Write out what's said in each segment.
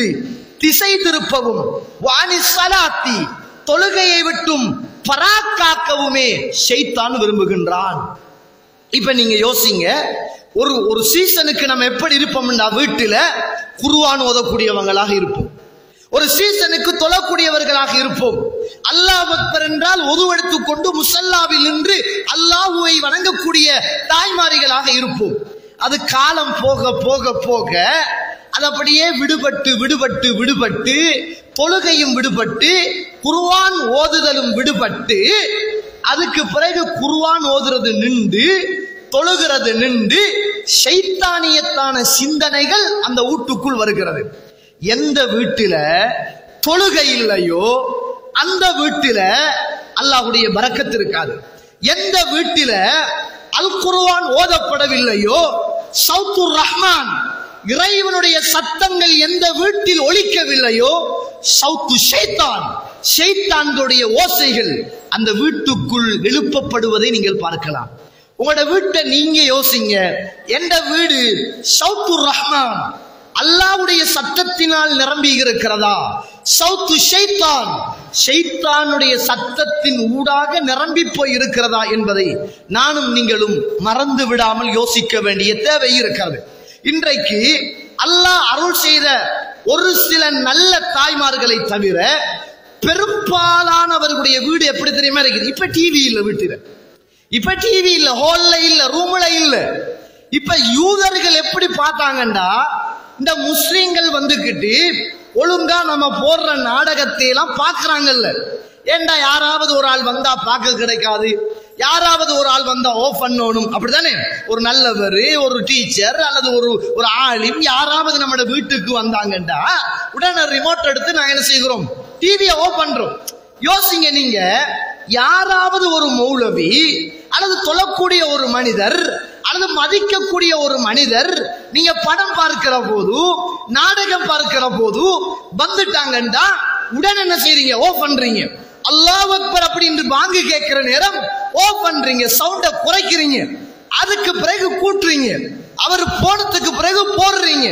இருந்து திசை திருப்பவும் வாணி சலாத்தி தொழுகையை விட்டும் பராக்காக்கவுமே ஷைத்தான் விரும்புகின்றான் இப்ப நீங்க யோசிங்க ஒரு ஒரு சீசனுக்கு நம்ம எப்படி இருப்போம்னா வீட்டுல குருவான் ஓதக்கூடியவங்களாக இருப்போம் ஒரு சீசனுக்கு தொழக்கூடியவர்களாக இருப்போம் அல்லாஹ் அக்பர் என்றால் ஒதுவெடுத்துக் கொண்டு முசல்லாவில் நின்று அல்லாஹுவை வணங்கக்கூடிய தாய்மாரிகளாக இருப்போம் அது காலம் போக போக போக அது அப்படியே விடுபட்டு விடுபட்டு விடுபட்டு தொழுகையும் விடுபட்டு குருவான் ஓதுதலும் விடுபட்டு அதுக்கு பிறகு குருவான் ஓதுறது நின்று தொழுகிறது நின்று ஷைத்தானியத்தான சிந்தனைகள் அந்த வீட்டுக்குள் வருகிறது எந்த வீட்டில தொழுகை இல்லையோ அந்த வீட்டில அல்லாஹ்வுடைய பரக்கத்து இருக்காது எந்த வீட்டில அல் குர்ஆன் ஓதப்படவில்லையோ சவுத்துர் ரஹ்மான் இறைவனுடைய சத்தங்கள் எந்த வீட்டில் ஒலிக்கவில்லையோ சவுத்து ஷைத்தான் ஷைத்தான்களுடைய ஓசைகள் அந்த வீட்டுக்குள் எழுப்பப்படுவதை நீங்கள் பார்க்கலாம் உங்களோட வீட்டை நீங்க யோசிங்க எந்த வீடு சவுத்துர் ரஹ்மான் அல்லாவுடைய சத்தத்தினால் நிரம்பி இருக்கிறதா சவுத்து ஷைத்தான் ஷைத்தானுடைய சத்தத்தின் ஊடாக நிரம்பி போய் இருக்கிறதா என்பதை நானும் நீங்களும் மறந்து விடாமல் யோசிக்க வேண்டிய தேவை இருக்கிறது இன்றைக்கு அல்லாஹ் அருள் செய்த ஒரு சில நல்ல தாய்மார்களை தவிர பெரும்பாலானவர்களுடைய வீடு எப்படி தெரியுமா இருக்குது இப்ப டிவி இல்ல வீட்டுல இப்ப டிவி இல்ல ஹால்ல இல்ல ரூம்ல இல்ல இப்ப யூதர்கள் எப்படி பார்த்தாங்கண்டா இந்த முஸ்லிம்கள் வந்துகிட்டு ஒழுங்கா நம்ம போடுற நாடகத்தை எல்லாம் பாக்குறாங்கல்ல ஏண்டா யாராவது ஒரு ஆள் வந்தா பார்க்க கிடைக்காது யாராவது ஒரு ஆள் வந்தா ஓஃப் பண்ணணும் அப்படிதானே ஒரு நல்லவர் ஒரு டீச்சர் அல்லது ஒரு ஒரு ஆலிம் யாராவது நம்மளோட வீட்டுக்கு வந்தாங்கண்டா உடனே ரிமோட் எடுத்து நாங்க என்ன செய்கிறோம் டிவியை ஓஃப் பண்றோம் யோசிங்க நீங்க யாராவது ஒரு மௌலவி அல்லது தொழக்கூடிய ஒரு மனிதர் அல்லது மதிக்கக்கூடிய ஒரு மனிதர் நீங்க படம் பார்க்கிற போது நாடகம் பார்க்கிற போது வந்துட்டாங்கண்டா உடனே என்ன செய்றீங்க ஓ பண்றீங்க அல்லாஹ் அக்பர் அப்படின்னு வாங்கி கேட்கிற நேரம் ஓ பண்றீங்க சவுண்ட குறைக்கிறீங்க அதுக்கு பிறகு கூட்டுறீங்க அவர் போனதுக்கு பிறகு போடுறீங்க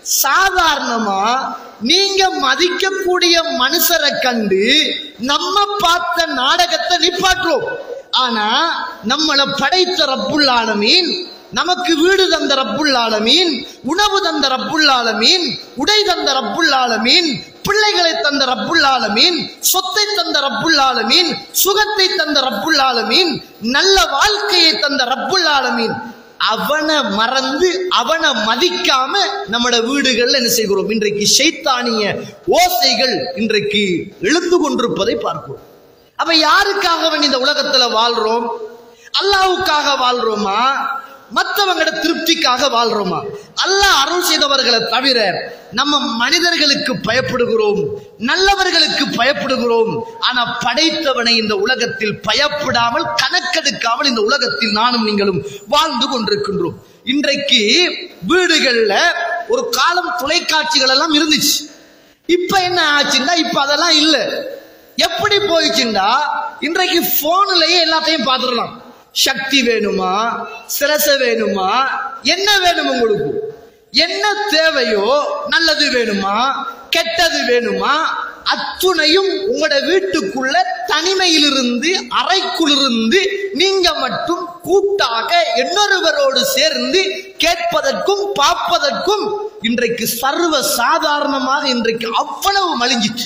சாதாரணமா நீங்க மதிக்கக்கூடிய மனுஷரை கண்டு நம்ம பார்த்த நாடகத்தை நிப்பாட்டுறோம் ஆனா நம்மளை படைத்த ரப்புல் ஆலமீன் நமக்கு வீடு தந்த ரப்புல் ஆலமீன் உணவு தந்த ரப்புல் ஆலமீன் உடை தந்த ரப்புல் ஆலமீன் பிள்ளைகளை தந்த ரப்புல் ஆலமீன் சொத்தை தந்த ரப்புல் ஆலமீன் சுகத்தை தந்த ரப்புல் ஆலமீன் நல்ல வாழ்க்கையை தந்த ரப்புல் ஆலமீன் அவனை மறந்து அவனை மதிக்காம நம்மட வீடுகள்ல என்ன செய்கிறோம் இன்றைக்கு ஷைத்தானிய ஓசைகள் இன்றைக்கு எழுந்து கொண்டிருப்பதை பார்க்கிறோம் அப்ப யாருக்காக வேண்டி இந்த உலகத்துல வாழ்றோம் அல்லாவுக்காக வாழ்றோமா மற்றவங்களோட திருப்திக்காக வாழ்றோமா அல்லாஹ் அருள் செய்தவர்களை தவிர நம்ம மனிதர்களுக்கு பயப்படுகிறோம் நல்லவர்களுக்கு பயப்படுகிறோம் ஆனா படைத்தவனை இந்த உலகத்தில் பயப்படாமல் கணக்கெடுக்காமல் இந்த உலகத்தில் நானும் நீங்களும் வாழ்ந்து கொண்டிருக்கின்றோம் இன்றைக்கு வீடுகள்ல ஒரு காலம் தொலைக்காட்சிகள் எல்லாம் இருந்துச்சு இப்ப என்ன ஆச்சுன்னா இப்ப அதெல்லாம் இல்ல எப்படி போயிடுச்சுண்டா இன்றைக்கு போன்லயே எல்லாத்தையும் பார்த்துடலாம் சக்தி வேணுமா சிரச வேணுமா என்ன வேணும் உங்களுக்கு என்ன தேவையோ நல்லது வேணுமா கெட்டது வேணுமா அத்துணையும் உங்களோட வீட்டுக்குள்ள தனிமையிலிருந்து அறைக்குள்ளிருந்து நீங்க மட்டும் கூட்டாக இன்னொருவரோடு சேர்ந்து கேட்பதற்கும் பார்ப்பதற்கும் இன்றைக்கு சர்வ சாதாரணமாக இன்றைக்கு அவ்வளவு மலிஞ்சிச்சு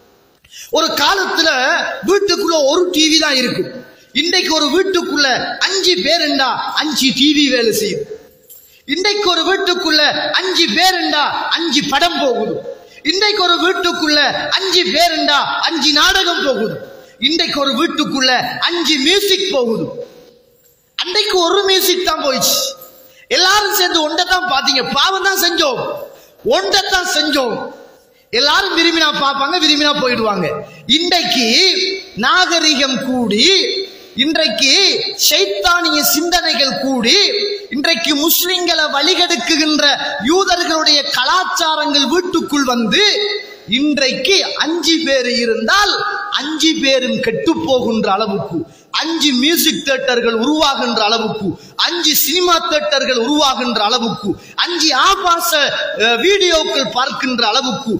ஒரு காலத்துல வீட்டுக்குள்ள ஒரு டிவி தான் இருக்கும் இன்றைக்கு ஒரு வீட்டுக்குள்ள அஞ்சு பேருண்டா அஞ்சு டிவி வேலை செய்யுது இன்றைக்கு ஒரு வீட்டுக்குள்ள அஞ்சு பேருண்டா அஞ்சு படம் போகுது இன்றைக்கு ஒரு வீட்டுக்குள்ள அஞ்சு பேருண்டா அஞ்சு நாடகம் போகுது இன்றைக்கு ஒரு வீட்டுக்குள்ள அஞ்சு மியூசிக் போகுது அன்றைக்கு ஒரு மியூசிக் தான் போயிடுச்சு எல்லாரும் சேர்ந்து ஒன்றை தான் பாத்தீங்க பாவம் தான் செஞ்சோம் ஒன்றை தான் செஞ்சோம் எல்லாரும் விரும்பினா பார்ப்பாங்க விரும்பினா போயிடுவாங்க இன்றைக்கு நாகரிகம் கூடி இன்றைக்கு சைத்தானிய சிந்தனைகள் கூடி இன்றைக்கு முஸ்லிம்களை வழிகெடுக்குகின்ற யூதர்களுடைய கலாச்சாரங்கள் வீட்டுக்குள் வந்து இன்றைக்கு அஞ்சு பேர் இருந்தால் அஞ்சு பேரும் கெட்டு போகின்ற அளவுக்கு அஞ்சு மியூசிக் தியேட்டர்கள் உருவாகின்ற அளவுக்கு அஞ்சு சினிமா தியேட்டர்கள் உருவாகின்ற அளவுக்கு அஞ்சு ஆபாச அஹ், வீடியோக்கள் பார்க்கின்ற அளவுக்கு